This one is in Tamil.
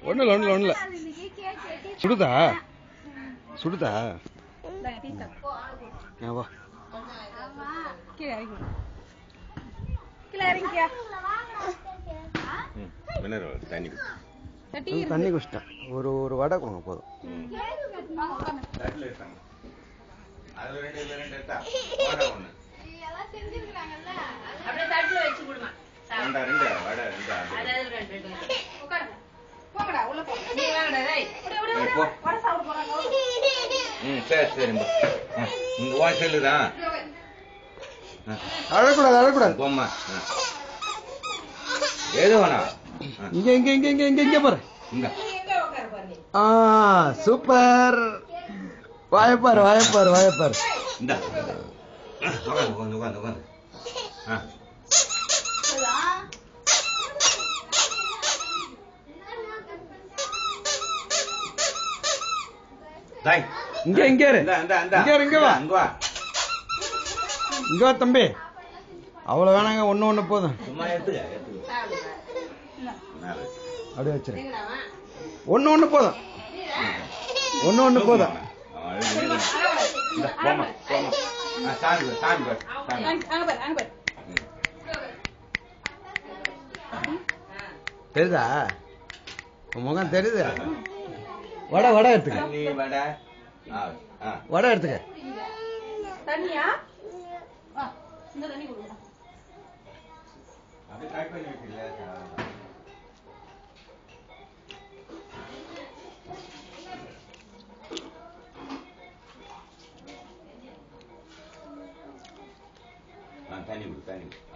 ஒன்றும் இல்லை ஒன்றும் இல்லை ஒன்றும் இல்லை சுடுதா சுடுதா ஆ, வா கீழே இறங்கி கீழே இறங்கியா மினரல் தண்ணி சட்டி வந்து தண்ணி குடிச்சிட்டேன் ஒரு ஒரு வடை கொடுங்க போதும் தட்டில் எடுத்தாங்க அதுல ரெண்டு இதுல ரெண்டு எடுத்தா வடை ஒண்ணு அப்படியே தட்டுல வச்சு கொடுமா ரெண்டா ரெண்டு வடை ரெண்டு அது அதாவது ரெண்டு ரெண்டு உட்காருங்க போங்கடா உள்ள போங்க நீ வாங்கடா டேய் ஏய், போ வடை சாப்பிட போறாங்க ம் சரி சரி போ. ஆ, இங்க உன் செல்லு தான் அழக்கூடாது அழக்கூடாது பொம்மை ஆ. எது வேணாம் ஆ, இங்க இங்க இங்க இங்க இங்க இங்க பாரு இந்தா எங்க உட்கார பாரு ஆ சூப்பர் வாயப்பாரு வாயப்பாரு வாயப்பாரு இந்தா ஆ, உட்காந்து உட்காந்து உட்காந்து உட்காந்து ஆ தாய் இங்க இங்க இரு இந்தா இந்தா இந்தா இங்க இரு, இங்க வா இங்க வா இங்க வா தம்பி அவ்வளவு வேணாங்க ஒண்ணு ஒண்ணு போதும் சும்மா எடுத்துக்க எடுத்துக்க மேல வச்சு. அப்படியே வச்சிரு ஒண்ணு ஒண்ணு போதும் ஒண்ணு ஒண்ணு போதும் அவன் அழுது அழுது. இந்தா, போம்மா, போம்மா. ஆ, சாமி பாரு, சாமி பாரு, சாமி. அங்க அங்க பாரு அங்க பாரு ம். தெரியுதா உன் முகம் தெரியுது வடை வடை எடுத்துக்க தண்ணி வடை ஆ, ஆ. வடை எடுத்துக்க தண்ணியா ஆ, இந்த தண்ணி கொடுங்க அப்படியே cut பண்ணி வைக்கல, அவ்வளவுதான். ஆ, தண்ணி கொடு தண்ணி கொடு